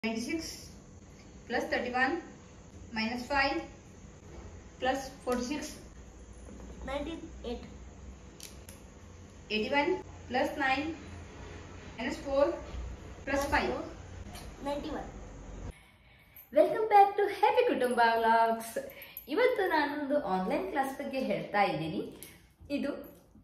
96 plus 31 minus 5 plus 46 98 81 plus 9 minus 4 plus 5 91 welcome back to happy ಕುಟುಂಬ vlogs ಇವತ್ತು ನಾನೊಂದು online class ಬಗ್ಗೆ ಹೇಳ್ತಾ ಇದ್ದೀನಿ ಇದು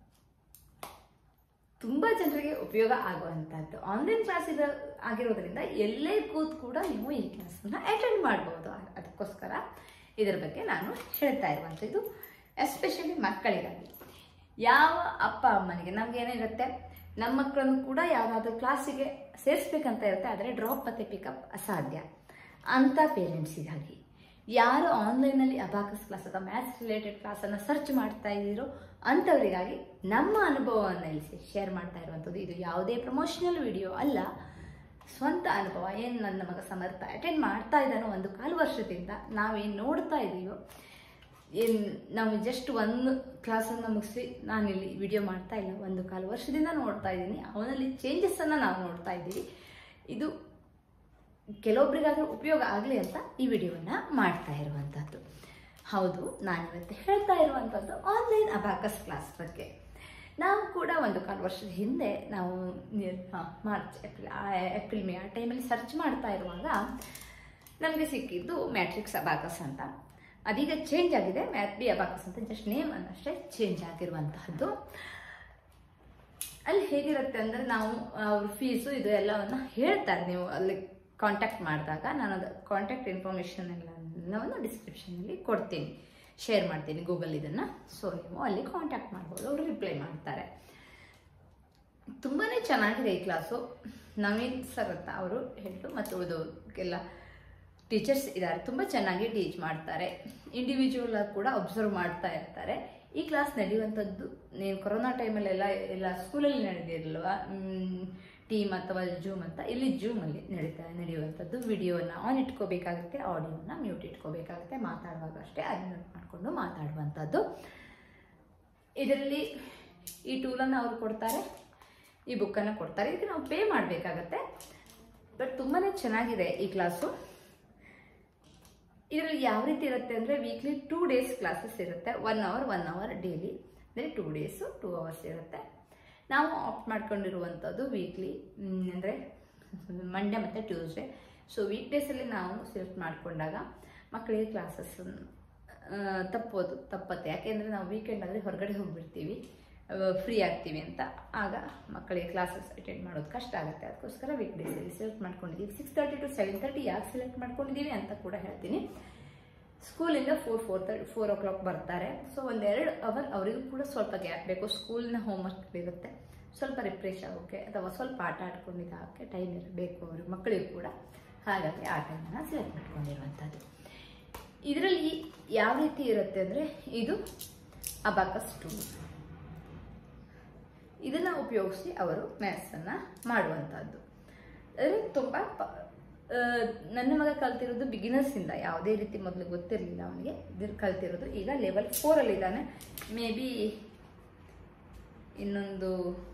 ತುಂಬ ಜನರಿಗೆ ಉಪಯೋಗ ಆಗುವಂಥದ್ದು ಆನ್ಲೈನ್ ಕ್ಲಾಸ್ ಇರೋ ಆಗಿರೋದ್ರಿಂದ ಎಲ್ಲೇ ಕೂತ್ ಕೂಡ ನೀವು ಈ ಕ್ಲಾಸನ್ನು ಅಟೆಂಡ್ ಮಾಡ್ಬೋದು ಅದಕ್ಕೋಸ್ಕರ ಇದರ ಬಗ್ಗೆ ನಾನು ಹೇಳ್ತಾ ಇರುವಂಥದ್ದು ಎಸ್ಪೆಷಲಿ ಮಕ್ಕಳಿಗಾಗಿ ಯಾವ ಅಪ್ಪ ಅಮ್ಮನಿಗೆ ನಮ್ಗೆ ಏನಿರುತ್ತೆ ನಮ್ಮ ಮಕ್ಕಳನ್ನು ಕೂಡ ಯಾವುದಾದ್ರೂ ಕ್ಲಾಸಿಗೆ ಸೇರಿಸ್ಬೇಕಂತ ಇರುತ್ತೆ ಆದರೆ ಡ್ರಾಪ್ ಮತ್ತು ಪಿಕಪ್ ಅಸಾಧ್ಯ ಅಂಥ ಪೇರೆಂಟ್ಸಿಗಾಗಿ ಯಾರು ಆನ್ಲೈನಲ್ಲಿ ಅಬಾಕಸ್ ಕ್ಲಾಸ್ ಅಥವಾ ಮ್ಯಾಥ್ಸ್ ರಿಲೇಟೆಡ್ ಕ್ಲಾಸನ್ನು ಸರ್ಚ್ ಮಾಡ್ತಾ ಇದ್ದೀರೋ ಅಂಥವರಿಗಾಗಿ ನಮ್ಮ ಅನುಭವವನ್ನು ಇಲ್ಲಿ ಶೇರ್ ಮಾಡ್ತಾ ಇರುವಂಥದ್ದು ಇದು ಯಾವುದೇ ಪ್ರಮೋಷನಲ್ ವಿಡಿಯೋ ಅಲ್ಲ ಸ್ವಂತ ಅನುಭವ ಏನು ನನ್ನ ಮಗ ಸಮರ್ಥ ಅಟೆಂಡ್ ಮಾಡ್ತಾ ಇದ್ದಾನೋ ಒಂದು ಕಾಲು ವರ್ಷದಿಂದ ನಾವೇನು ನೋಡ್ತಾ ಇದ್ದೀವೋ ಏನು ನಾವು ಜಸ್ಟ್ ಒಂದು ಕ್ಲಾಸನ್ನು ಮುಗಿಸಿ ನಾನಿಲ್ಲಿ ವಿಡಿಯೋ ಮಾಡ್ತಾ ಇಲ್ಲ ಒಂದು ಕಾಲು ವರ್ಷದಿಂದ ನೋಡ್ತಾ ಇದ್ದೀನಿ ಅವನಲ್ಲಿ ಚೇಂಜಸ್ಸನ್ನು ನಾವು ನೋಡ್ತಾ ಇದ್ದೀವಿ ಇದು ಕೆಲವೊಬ್ಬರಿಗಾದ್ರೂ ಉಪಯೋಗ ಆಗಲಿ ಅಂತ ಈ ವಿಡಿಯೋವನ್ನು ಮಾಡ್ತಾ ಇರುವಂಥದ್ದು ಹೌದು ನಾನಿವತ್ತು ಹೇಳ್ತಾ ಇರುವಂಥದ್ದು ಆನ್ಲೈನ್ ಅಬಾಕಸ್ ಕ್ಲಾಸ್ ಬಗ್ಗೆ ನಾವು ಕೂಡ ಒಂದು ಕಾಲು ವರ್ಷದ ಹಿಂದೆ ನಾವು ನಿ- ಹಾ, ಮಾರ್ಚ್ ಏಪ್ರಿಲ್ ಆ ಏಪ್ರಿಲ್ ಮೇ ಆ ಟೈಮಲ್ಲಿ ಸರ್ಚ್ ಮಾಡ್ತಾ ಇರುವಾಗ ನಮಗೆ ಸಿಕ್ಕಿದ್ದು ಮ್ಯಾಟ್ರಿಕ್ಸ್ ಅಬಾಕಸ್ ಅಂತ ಅದೀಗ ಚೇಂಜ್ ಆಗಿದೆ ಮ್ಯಾಥ್ ಬಿ ಅಬಾಕಸ್ ಅಂತ ಜಸ್ಟ್ ನೇಮ್ ಅನ್ನಷ್ಟೇ ಚೇಂಜ್ ಆಗಿರುವಂತಹದ್ದು ಅಲ್ಲಿ ಹೇಗಿರುತ್ತೆ ಅಂದರೆ ನಾವು ಅವ್ರ ಫೀಸು ಇದು ಎಲ್ಲವನ್ನು ಹೇಳ್ತಾರೆ ನೀವು ಅಲ್ಲಿ ಕಾಂಟ್ಯಾಕ್ಟ್ ಮಾಡಿದಾಗ ನಾನು ಅದು ಕಾಂಟ್ಯಾಕ್ಟ್ ಇನ್ಫಾರ್ಮೇಷನ್ ಎಲ್ಲವನ್ನು ಡಿಸ್ಕ್ರಿಪ್ಷನಲ್ಲಿ ಕೊಡ್ತೀನಿ ಶೇರ್ ಮಾಡ್ತೀನಿ ಗೂಗಲ್ ಇದನ್ನು ಸೊ ನೀವು ಅಲ್ಲಿ ಕಾಂಟ್ಯಾಕ್ಟ್ ಮಾಡ್ಬೋದು ಅವರು ರಿಪ್ಲೈ ಮಾಡ್ತಾರೆ ತುಂಬಾ ಚೆನ್ನಾಗಿದೆ ಈ ಕ್ಲಾಸು ನವೀನ್ ಸರ್ ಅಂತ ಅವರು ಹೇಳು ಮತ್ತು ಇದು ಎಲ್ಲ ಟೀಚರ್ಸ್ ಇದ್ದಾರೆ ತುಂಬ ಚೆನ್ನಾಗಿ ಟೀಚ್ ಮಾಡ್ತಾರೆ ಇಂಡಿವಿಜುವಲ್ ಆಗಿ ಕೂಡ ಅಬ್ಸರ್ವ್ ಮಾಡ್ತಾ ಇರ್ತಾರೆ ಈ ಕ್ಲಾಸ್ ನಡೆಯುವಂಥದ್ದು ನೀನು ಕೊರೋನಾ ಟೈಮಲ್ಲೆಲ್ಲ ಎಲ್ಲ ಸ್ಕೂಲಲ್ಲಿ ನಡೆದಿರಲ್ವ ಟೀಮ್ ಅಥವಾ ಜೂಮ್ ಅಂತ ಇಲ್ಲಿ ಜೂಮಲ್ಲಿ ನಡೀತಾ ನಡೆಯುವಂಥದ್ದು ವಿಡಿಯೋನ ಆನ್ ಇಟ್ಕೋಬೇಕಾಗುತ್ತೆ ಆಡಿಯೋನ ಮ್ಯೂಟ್ ಇಟ್ಕೋಬೇಕಾಗುತ್ತೆ ಮಾತಾಡುವಾಗ ಅಷ್ಟೇ ಅದನ್ನ ಮಾಡಿಕೊಂಡು ಮಾತಾಡುವಂಥದ್ದು ಇದರಲ್ಲಿ ಈ ಟೂಲನ್ನು ಅವ್ರು ಕೊಡ್ತಾರೆ ಈ ಬುಕ್ಕನ್ನು ಕೊಡ್ತಾರೆ ಇದಕ್ಕೆ ನಾವು ಪೇ ಮಾಡಬೇಕಾಗತ್ತೆ ಬಟ್ ತುಂಬಾ ಚೆನ್ನಾಗಿದೆ ಈ ಕ್ಲಾಸು ಇದರಲ್ಲಿ ಯಾವ ರೀತಿ ಇರುತ್ತೆ ಅಂದರೆ ವೀಕ್ಲಿ ಟೂ ಡೇಸ್ ಕ್ಲಾಸಸ್ ಇರುತ್ತೆ one hour one hour daily ಅಂದರೆ ಟೂ ಡೇಸು ಟೂ ಅವರ್ಸ್ ಇರುತ್ತೆ ನಾವು ಆಪ್ಟ್ ಮಾಡ್ಕೊಂಡಿರುವಂಥದ್ದು ವೀಕ್ಲಿ ಅಂದರೆ ಮಂಡೇ ಮತ್ತು ಟ್ಯೂಸ್ಡೇ ಸೊ ವೀಕ್ ಡೇಸಲ್ಲಿ ನಾವು ಸೆಲೆಕ್ಟ್ ಮಾಡಿಕೊಂಡಾಗ ಮಕ್ಕಳಿಗೆ ಕ್ಲಾಸಸ್ ತಪ್ಪೋದು ತಪ್ಪತ್ತೆ ಯಾಕೆಂದರೆ ನಾವು ವೀಕೆಂಡ್ ಆದರೆ ಹೊರಗಡೆ ಹೋಗ್ಬಿಡ್ತೀವಿ ಫ್ರೀ ಆಗ್ತೀವಿ ಅಂತ ಆಗ ಮಕ್ಕಳಿಗೆ ಕ್ಲಾಸಸ್ ಅಟೆಂಡ್ ಮಾಡೋದು ಕಷ್ಟ ಆಗುತ್ತೆ ಅದಕ್ಕೋಸ್ಕರ ವೀಕ್ ಡೇಸಲ್ಲಿ ಸೆಲೆಕ್ಟ್ ಮಾಡ್ಕೊಂಡಿದ್ದೀವಿ six thirty to seven thirty ಯಾಕೆ ಸೆಲೆಕ್ಟ್ ಮಾಡ್ಕೊಂಡಿದ್ದೀವಿ ಅಂತ ಕೂಡ ಹೇಳ್ತೀನಿ ಸ್ಕೂಲಿಂದ four four thirty four o'clock ಬರ್ತಾರೆ ಸೊ ಒಂದೆರಡು ಅವರ್ ಅವರಿಗೂ ಕೂಡ ಸ್ವಲ್ಪ ಗ್ಯಾಪ್ ಬೇಕು ಸ್ಕೂಲಿನ ಹೋಮ್ವರ್ಕ್ ಇರುತ್ತೆ ಸ್ವಲ್ಪ ರಿಫ್ರೆಶ್ ಆಗೋಕ್ಕೆ ಅಥವಾ ಸ್ವಲ್ಪ ಆಟ ಆಡ್ಕೊಂಡಿದ್ದಕ್ಕೆ ಟೈಮ್ ಇರಬೇಕು ಅವ್ರ ಮಕ್ಕಳಿಗೂ ಕೂಡ ಹಾಗಾಗಿ ಆ ಟೈಮನ್ನು ಸೆಲೆಕ್ಟ್ ಮಾಡ್ಕೊಂಡಿರುವಂಥದ್ದು ಇದರಲ್ಲಿ ಯಾವ ರೀತಿ ಇರುತ್ತೆ ಅಂದರೆ ಇದು ಅಬಾಕಸ್ ಟೂಲ್ ಇದನ್ನು ಉಪಯೋಗಿಸಿ ಅವರು ಮ್ಯಾಥ್ಸನ್ನು ಮಾಡುವಂಥದ್ದು ಅಂದರೆ ತುಂಬ ಪ- ಆ, ನನ್ನ ಮಗ ಕಲ್ತಿರೋದು ಬಿಗಿನರ್ಸಿಂದ ಯಾವುದೇ ರೀತಿ ಮೊದಲು ಗೊತ್ತಿರಲಿಲ್ಲ ಅವನಿಗೆ ಇದ್ರ ಕಲ್ತಿರೋದು ಈಗ ಲೆವೆಲ್ ಫೋರಲ್ಲಿದ್ದಾನೆ ಮೇ ಬಿ ಇನ್ನೊಂದು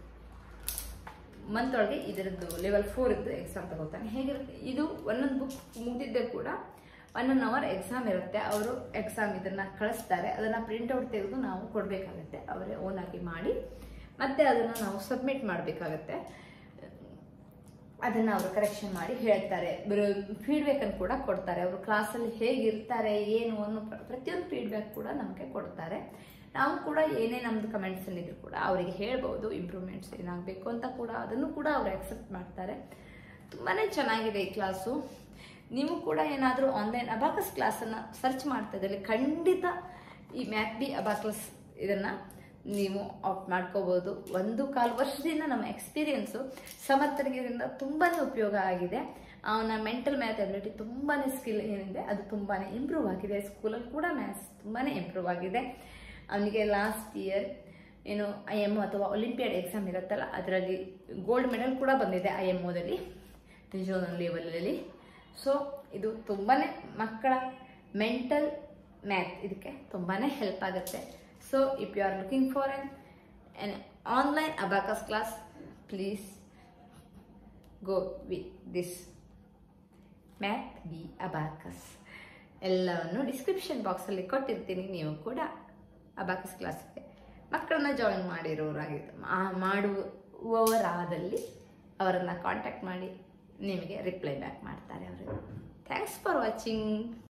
ಮಂತ್ ಒಳಗೆ ಇದರದ್ದು ಲೆವೆಲ್ ಫೋರ್ ಇದ್ದು ಎಕ್ಸಾಮ್ ತಗೋತಾನೆ ಹೇಗಿರುತ್ತೆ ಇದು ಒಂದೊಂದು ಬುಕ್ ಮುಗಿದಿದ್ದೆ ಕೂಡ ಒನ್ ಒನ್ ಅವರ್ ಎಕ್ಸಾಮ್ ಇರುತ್ತೆ ಅವರು ಎಕ್ಸಾಮ್ ಇದನ್ನ ಕಳಿಸ್ತಾರೆ ಅದನ್ನ ಪ್ರಿಂಟ್ಔಟ್ ತೆಗೆದು ನಾವು ಕೊಡಬೇಕಾಗತ್ತೆ ಅವರೇ ಓನ್ ಆಗಿ ಮಾಡಿ ಮತ್ತೆ ಅದನ್ನು ನಾವು ಸಬ್ಮಿಟ್ ಮಾಡಬೇಕಾಗತ್ತೆ ಅದನ್ನು ಅವರು ಕರೆಕ್ಷನ್ ಮಾಡಿ ಹೇಳ್ತಾರೆ ಫೀಡ್ಬ್ಯಾಕನ್ನು ಕೂಡ ಕೊಡ್ತಾರೆ ಅವರು ಕ್ಲಾಸಲ್ಲಿ ಹೇಗಿರ್ತಾರೆ ಏನು ಅನ್ನೋ ಪ್ರ- ಪ್ರತಿಯೊಂದು ಫೀಡ್ಬ್ಯಾಕ್ ಕೂಡ ನಮಗೆ ಕೊಡ್ತಾರೆ ನಾವು ಕೂಡ ಏನೇ ನಮ್ಮದು ಕಮೆಂಟ್ಸ್ ಇದ್ರು ಕೂಡ ಅವರಿಗೆ ಹೇಳ್ಬೋದು ಇಂಪ್ರೂವ್ಮೆಂಟ್ಸ್ ಏನಾಗಬೇಕು ಅಂತ ಕೂಡ ಅದನ್ನು ಕೂಡ ಅವರು ಅಕ್ಸೆಪ್ಟ್ ಮಾಡ್ತಾರೆ ತುಂಬಾ ಚೆನ್ನಾಗಿದೆ ಈ ಕ್ಲಾಸು ನೀವು ಕೂಡ ಏನಾದರೂ ಆನ್ಲೈನ್ ಅಬಾಕಸ್ ಕ್ಲಾಸನ್ನು ಸರ್ಚ್ ಮಾಡ್ತಾ ಇದ್ದಲ್ಲಿ ಖಂಡಿತ ಈ ಮ್ಯಾಥ್ ಬಿ ಅಬಾಕಸ್ ಇದನ್ನು ನೀವು ಆಪ್ಟ್ ಮಾಡ್ಕೋಬೋದು ಒಂದು ಕಾಲು ವರ್ಷದಿಂದ ನಮ್ಮ ಎಕ್ಸ್ಪೀರಿಯನ್ಸು ಸಮರ್ಥನಿಗೆಯಿಂದ ತುಂಬಾ ಉಪಯೋಗ ಆಗಿದೆ ಅವನ ಮೆಂಟಲ್ ಮ್ಯಾಥ್ ಅಬಿಲಿಟಿ ತುಂಬಾ ಸ್ಕಿಲ್ ಏನಿದೆ ಅದು ತುಂಬಾ ಇಂಪ್ರೂವ್ ಆಗಿದೆ ಸ್ಕೂಲಲ್ಲಿ ಕೂಡ ಮ್ಯಾಥ್ಸ್ ತುಂಬಾ ಇಂಪ್ರೂವ್ ಆಗಿದೆ ಅವನಿಗೆ ಲಾಸ್ಟ್ ಇಯರ್ ಏನು ಐ ಎಮ್ ಅಥವಾ ಒಲಿಂಪಿಯಾಡ್ ಎಕ್ಸಾಮ್ ಇರುತ್ತಲ್ಲ ಅದರಲ್ಲಿ ಗೋಲ್ಡ್ ಮೆಡಲ್ ಕೂಡ ಬಂದಿದೆ ಐ ಎಮ್ ಓದಲ್ಲಿ ರಿಜೋನಲ್ ಲೆವೆಲಲ್ಲಿ ಸೊ ಇದು ತುಂಬಾ ಮಕ್ಕಳ ಮೆಂಟಲ್ ಮ್ಯಾಥ್ ಇದಕ್ಕೆ ತುಂಬಾ ಹೆಲ್ಪ್ ಆಗುತ್ತೆ so if you are looking for an an online abacus class please go with this math B abacus ಎಲ್ಲವನ್ನು ಡಿಸ್ಕ್ರಿಪ್ಷನ್ ಬಾಕ್ಸಲ್ಲಿ ಕೊಟ್ಟಿರ್ತೀನಿ ನೀವು ಕೂಡ ಅಬಾಕಸ್ ಕ್ಲಾಸ್ಗೆ ಮಕ್ಕಳನ್ನ ಜಾಯಿನ್ ಮಾಡಿರೋರಾಗಿ ಮಾ- ಮಾಡುವವರಾದಲ್ಲಿ ಅವರನ್ನು ಕಾಂಟ್ಯಾಕ್ಟ್ ಮಾಡಿ ನಿಮಗೆ ರಿಪ್ಲೈ ಬ್ಯಾಕ್ ಮಾಡ್ತಾರೆ ಅವರು ಥ್ಯಾಂಕ್ಸ್ ಫಾರ್ ವಾಚಿಂಗ್